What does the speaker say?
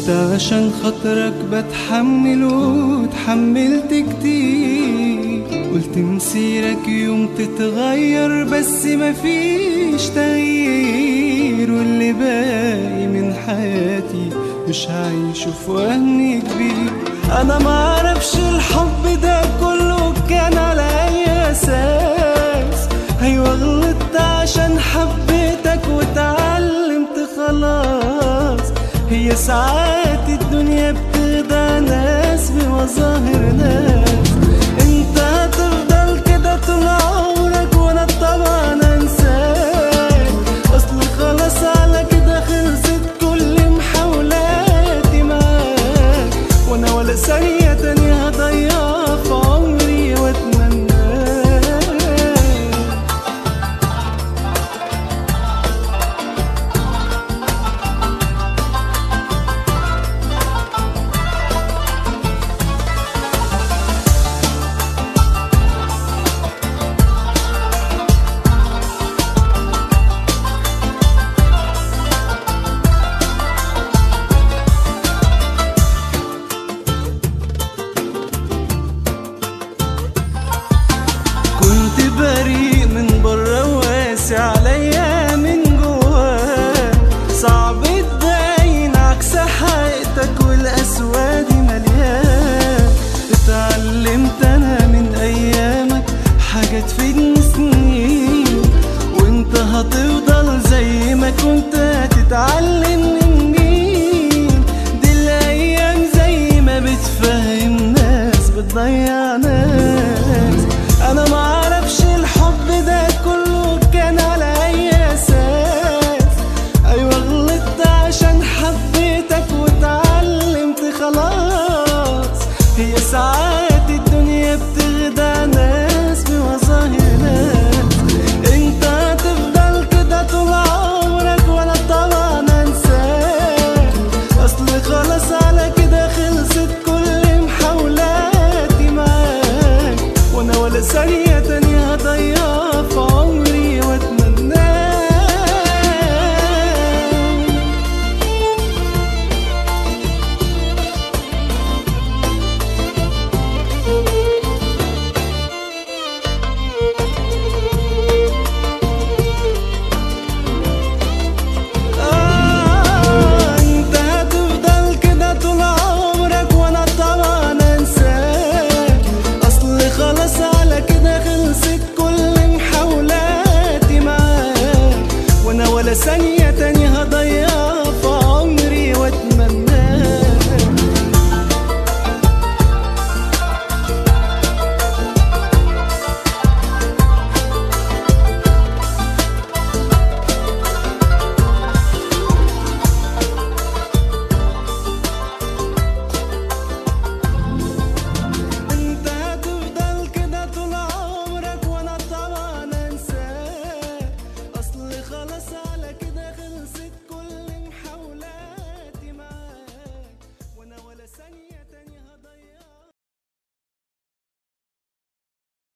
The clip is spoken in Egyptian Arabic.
كنت عشان خاطرك بتحمل وتحملت كتير قلت مسيرك يوم تتغير بس مفيش تغيير واللي باقي من حياتي مش هعيشه في وهن كبير انا معرفش الحب ده كله كان على اي اساس ايوه غلطت عشان حبيتك واتعلمت خلاص هي ساعات الدنيا بتخدع ناس بمظاهر ناس انت هتفضل كده طول عمرك وانا طبعا انساك اصل خلاص على كده خلصت كل محاولاتي معاك وانا ولا ثانية تانية هضيعها في عمري واتمناك كنت بريء من بره واسع عليا من جواه صعب تبين عكس حقيقتك والاسواد مليان اتعلمت انا من ايامك حاجة تفيدني سنين وانت هتفضل زي ما كنت هتتعلم من مين دي الايام زي ما بتفهم ناس بتضيع ناس انا معرفش الحب ده كله كان على اي اساس ايوه غلطت عشان حبيتك واتعلمت خلاص هي ساعات الدنيا بتخدع ناس بمظاهر ناس انت هتفضل كده طول عمرك وانا طبعا انساك اصل خلاص على كده خلصت كل محاولاتي معاك وانا ولا ثانية تانية هضيعها في عمري واتمناك آه، انت هتفضل كده طول عمرك وانا طبعا انساك اصل خلاص على كده خلصت كل محاولاتي معاك وانا ولا ثانية تانية هضيعها في عمري واتمناك انت هتفضل كده طول عمرك وانا طبعا انساك اصل خلاص على كده خلصت كل محاولاتي معاك وانا ولا ثانية تانية هضيعها